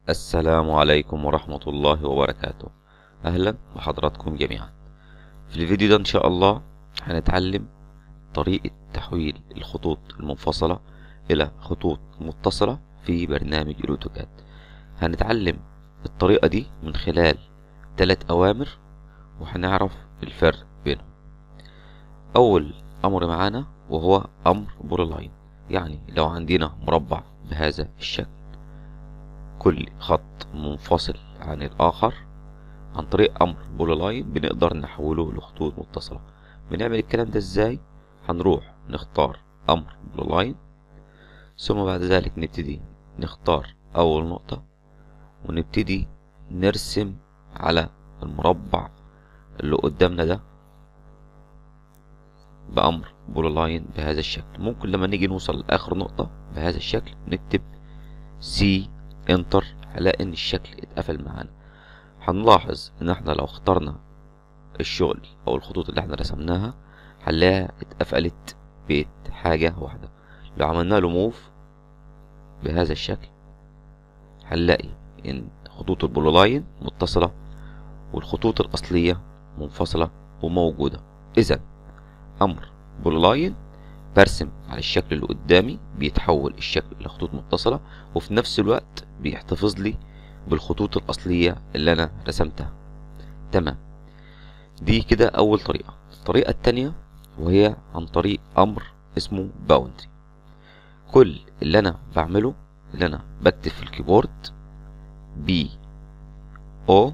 السلام عليكم ورحمة الله وبركاته أهلا بحضراتكم جميعا في الفيديو ده إن شاء الله هنتعلم طريقة تحويل الخطوط المنفصلة إلى خطوط متصلة في برنامج الأوتوكاد هنتعلم الطريقة دي من خلال ثلاث أوامر وهنعرف الفرق بينهم أول أمر معانا وهو أمر بوللاين يعني لو عندنا مربع بهذا الشكل كل خط منفصل عن الآخر عن طريق أمر بوللاين بنقدر نحوله لخطوط متصلة بنعمل الكلام ده ازاي هنروح نختار أمر بوللاين ثم بعد ذلك نبتدي نختار أول نقطة ونبتدي نرسم على المربع اللي قدامنا ده بأمر بوللاين بهذا الشكل ممكن لما نيجي نوصل لآخر نقطة بهذا الشكل نكتب سي انتر هلاقي ان الشكل اتقفل معانا هنلاحظ ان احنا لو اخترنا الشغل او الخطوط اللي احنا رسمناها هنلاقيها اتقفلت بحاجة واحدة لو عملنا له موف بهذا الشكل هنلاقي ان خطوط البولولاين متصلة والخطوط الاصلية منفصلة وموجودة اذا امر بولولاين برسم على الشكل اللي قدامي بيتحول الشكل لخطوط متصلة وفي نفس الوقت بيحتفظ لي بالخطوط الأصلية اللي أنا رسمتها تمام دي كده أول طريقة الطريقة التانية وهي عن طريق أمر اسمه باوندري كل اللي أنا بعمله اللي أنا بكتب في الكيبورد بي أو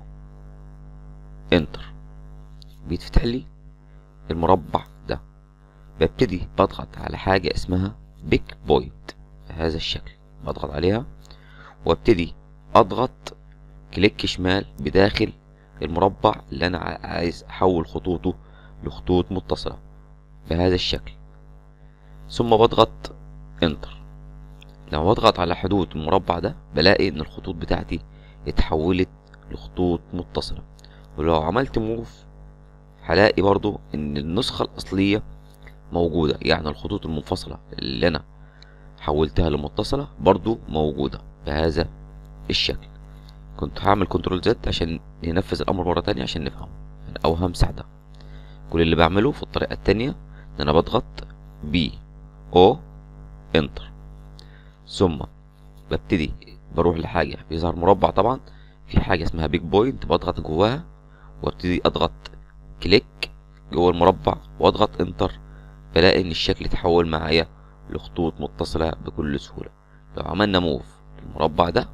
انتر بيتفتح لي المربع ده ببتدي بضغط على حاجة اسمها بيك بوينت بهذا الشكل بضغط عليها وابتدي اضغط كليك شمال بداخل المربع اللي انا عايز احول خطوطه لخطوط متصلة بهذا الشكل ثم بضغط انتر لما بضغط على حدود المربع ده بلاقي ان الخطوط بتاعتي اتحولت لخطوط متصلة ولو عملت موف هلاقي برضو ان النسخة الاصلية موجودة يعني الخطوط المنفصلة اللي انا حولتها لمتصلة برضو موجودة بهذا الشكل كنت هعمل كنترول زد عشان ينفذ الامر مرة تانية عشان نفهم او همسح ده كل اللي بعمله في الطريقة التانية ان انا بضغط بي او انتر ثم ببتدي بروح لحاجة بيظهر مربع طبعا في حاجة اسمها بيج بوينت بضغط جواها وابتدي اضغط كليك جوه المربع واضغط انتر بلاقي ان الشكل اتحول معايا لخطوط متصلة بكل سهولة لو عملنا موف المربع ده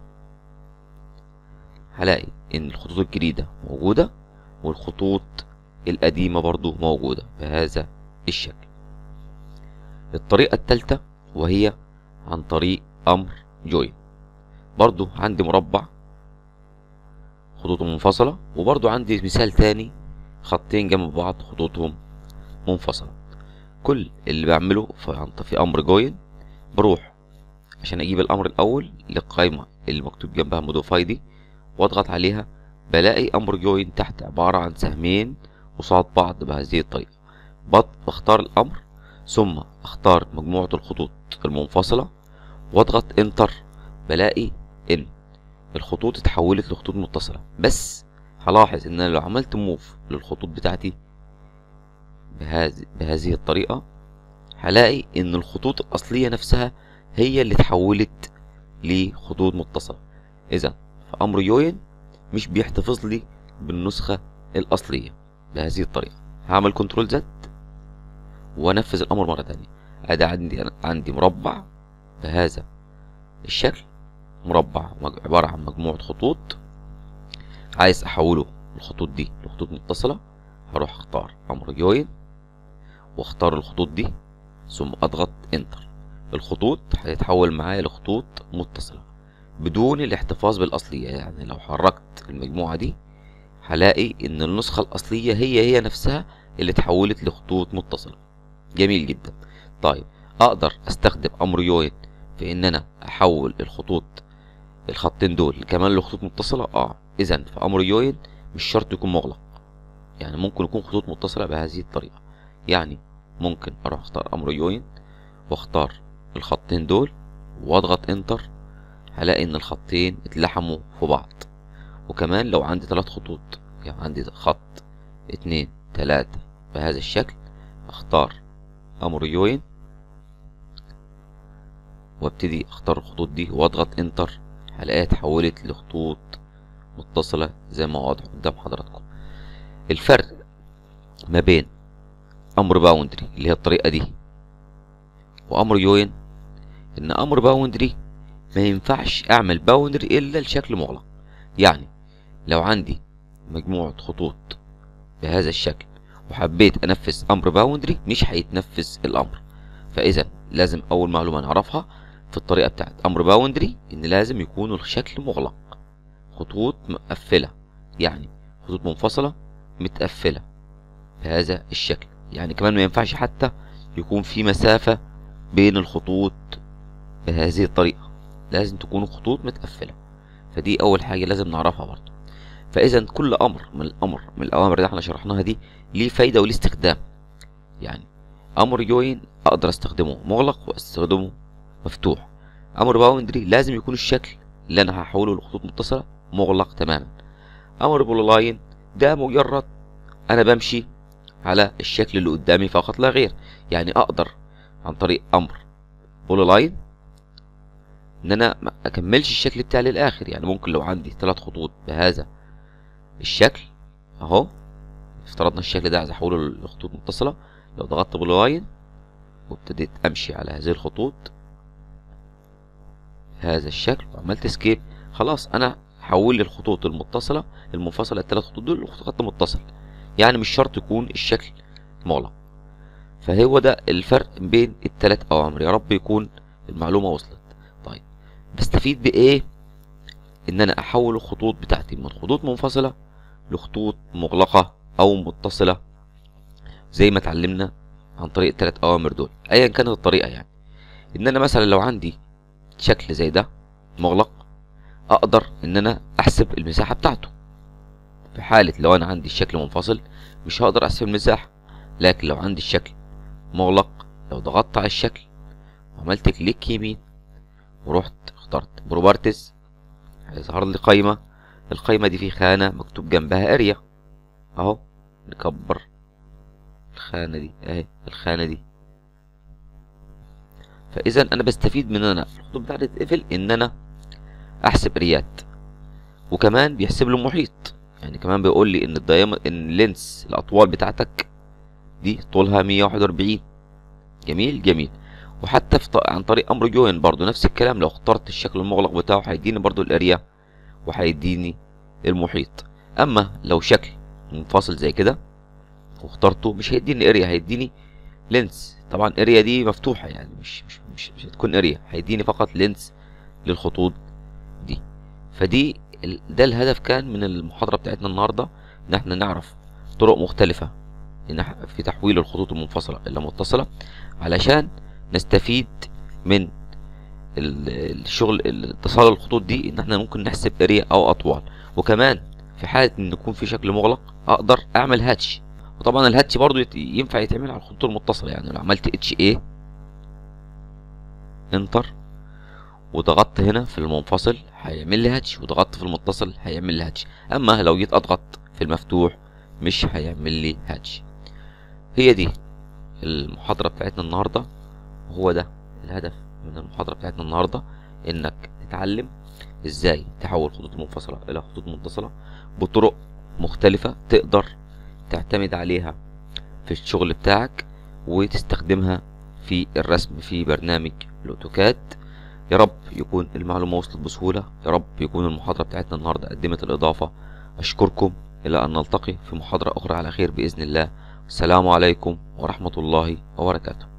هلاقي ان الخطوط الجديدة موجودة والخطوط القديمة برضو موجودة بهذا الشكل الطريقة التالتة وهي عن طريق امر جوين برضو عندي مربع خطوطه منفصلة وبرضو عندي مثال تاني خطين جنب بعض خطوطهم منفصلة كل اللي بعمله في, في امر جوين بروح عشان اجيب الامر الاول للقائمة اللي مكتوب جنبها موديفاي دي واضغط عليها بلاقي امر جوين تحت عبارة عن سهمين قصاد بعض بهذه الطريقة بختار الامر ثم اختار مجموعة الخطوط المنفصلة واضغط انتر بلاقي ان الخطوط اتحولت لخطوط متصلة بس هلاحظ ان انا لو عملت موف للخطوط بتاعتي بهذه بهذه الطريقة هلاقي ان الخطوط الاصلية نفسها هي اللي اتحولت لخطوط متصلة اذا في امر يوين مش بيحتفظ لي بالنسخة الاصلية بهذه الطريقة هعمل كنترول زد وانفذ الامر مرة تانية ادي عندي عندي مربع بهذا الشكل مربع عبارة عن مجموعة خطوط عايز احوله الخطوط دي لخطوط متصلة هروح اختار امر جوين واختار الخطوط دي ثم اضغط انتر الخطوط هتتحول معايا لخطوط متصلة بدون الاحتفاظ بالاصلية يعني لو حركت المجموعة دي هلاقي ان النسخة الاصلية هي هي نفسها اللي اتحولت لخطوط متصلة جميل جدا طيب اقدر استخدم امر يوين في ان انا احول الخطوط الخطين دول كمان لخطوط متصلة اه اذا في امر يوين مش شرط يكون مغلق يعني ممكن يكون خطوط متصلة بهذه الطريقة يعني ممكن اروح اختار امر يوين واختار الخطين دول واضغط انتر هلاقي ان الخطين اتلحموا في بعض وكمان لو عندي ثلاث خطوط يعني عندي خط اتنين تلاتة بهذا الشكل اختار امر يوين وابتدي اختار الخطوط دي واضغط انتر هلاقيها اتحولت لخطوط متصلة زي ما واضح قدام حضراتكم الفرق ما بين امر باوندري اللي هي الطريقة دي وامر يوين ان امر باوندري ما ينفعش اعمل باوندري الا لشكل مغلق يعني لو عندي مجموعة خطوط بهذا الشكل وحبيت انفذ امر باوندري مش هيتنفذ الامر فاذا لازم اول معلومة نعرفها في الطريقة بتاعت امر باوندري ان لازم يكون الشكل مغلق خطوط مقفلة يعني خطوط منفصلة متقفلة بهذا الشكل يعني كمان ما ينفعش حتى يكون في مسافة بين الخطوط بهذه الطريقة لازم تكون خطوط متقفلة فدي أول حاجة لازم نعرفها برضه فإذا كل أمر من الأمر من الأوامر اللي احنا شرحناها دي ليه فايدة وليه استخدام يعني أمر جوين أقدر أستخدمه مغلق وأستخدمه مفتوح أمر باوندري لازم يكون الشكل اللي أنا هحوله لخطوط متصلة مغلق تماما أمر بولولاين ده مجرد أنا بمشي على الشكل اللي قدامي فقط لا غير يعني أقدر عن طريق أمر بولولاين ان انا ما اكملش الشكل بتاعي للاخر يعني ممكن لو عندي ثلاث خطوط بهذا الشكل اهو افترضنا الشكل ده عايز احوله لخطوط متصلة لو ضغطت باللاين وابتديت امشي على هذه الخطوط هذا الشكل وعملت سكيب خلاص انا حول لي الخطوط المتصلة المنفصلة الثلاث خطوط دول لخط متصل يعني مش شرط يكون الشكل مغلق فهو ده الفرق بين الثلاث اوامر يا رب يكون المعلومة وصلت طيب بستفيد بايه ان انا احول الخطوط بتاعتي من خطوط منفصلة لخطوط مغلقة او متصلة زي ما اتعلمنا عن طريق الثلاث اوامر دول ايا كانت الطريقة يعني ان انا مثلا لو عندي شكل زي ده مغلق اقدر ان انا احسب المساحة بتاعته في حالة لو انا عندي الشكل منفصل مش هقدر احسب المساحة لكن لو عندي الشكل مغلق لو ضغطت على الشكل وعملت كليك يمين ورحت اخترت بروبرتيز هيظهر لي قايمة القايمة دي في خانة مكتوب جنبها اريا اهو نكبر الخانة دي اهي الخانة دي فاذا انا بستفيد من ان انا الخطوط بتاعتي تتقفل ان انا احسب اريات وكمان بيحسب لي المحيط يعني كمان بيقول لي ان الدايما ان اللينس الاطوال بتاعتك دي طولها 141 جميل جميل وحتى في ط- عن طريق امر جوين برضو نفس الكلام لو اخترت الشكل المغلق بتاعه هيديني برضو الاريا وهيديني المحيط اما لو شكل منفصل زي كده واخترته مش هيديني اريا هيديني لينس طبعا اريا دي مفتوحة يعني مش مش مش, مش هتكون اريا هيديني فقط لينس للخطوط دي فدي ال- ده الهدف كان من المحاضرة بتاعتنا النهاردة ان احنا نعرف طرق مختلفة إن إح- في تحويل الخطوط المنفصلة إلى متصلة علشان نستفيد من ال- الشغل اتصال الخطوط دي ان احنا ممكن نحسب اريا او اطوال وكمان في حالة ان يكون في شكل مغلق اقدر اعمل هاتش وطبعا الهاتش برضو يت- ينفع يتعمل على الخطوط المتصلة يعني لو عملت اتش اي انتر وضغطت هنا في المنفصل هيعمل لي هاتش وضغطت في المتصل هيعمل لي هاتش اما لو جيت اضغط في المفتوح مش هيعمل لي هاتش هي دي المحاضرة بتاعتنا النهاردة وهو ده الهدف من المحاضرة بتاعتنا النهاردة انك تتعلم ازاي تحول خطوط منفصلة الى خطوط متصلة بطرق مختلفة تقدر تعتمد عليها في الشغل بتاعك وتستخدمها في الرسم في برنامج الاوتوكاد يا رب يكون المعلومة وصلت بسهولة يا رب يكون المحاضرة بتاعتنا النهاردة قدمت الإضافة أشكركم إلى أن نلتقي في محاضرة أخرى على خير بإذن الله السلام عليكم ورحمة الله وبركاته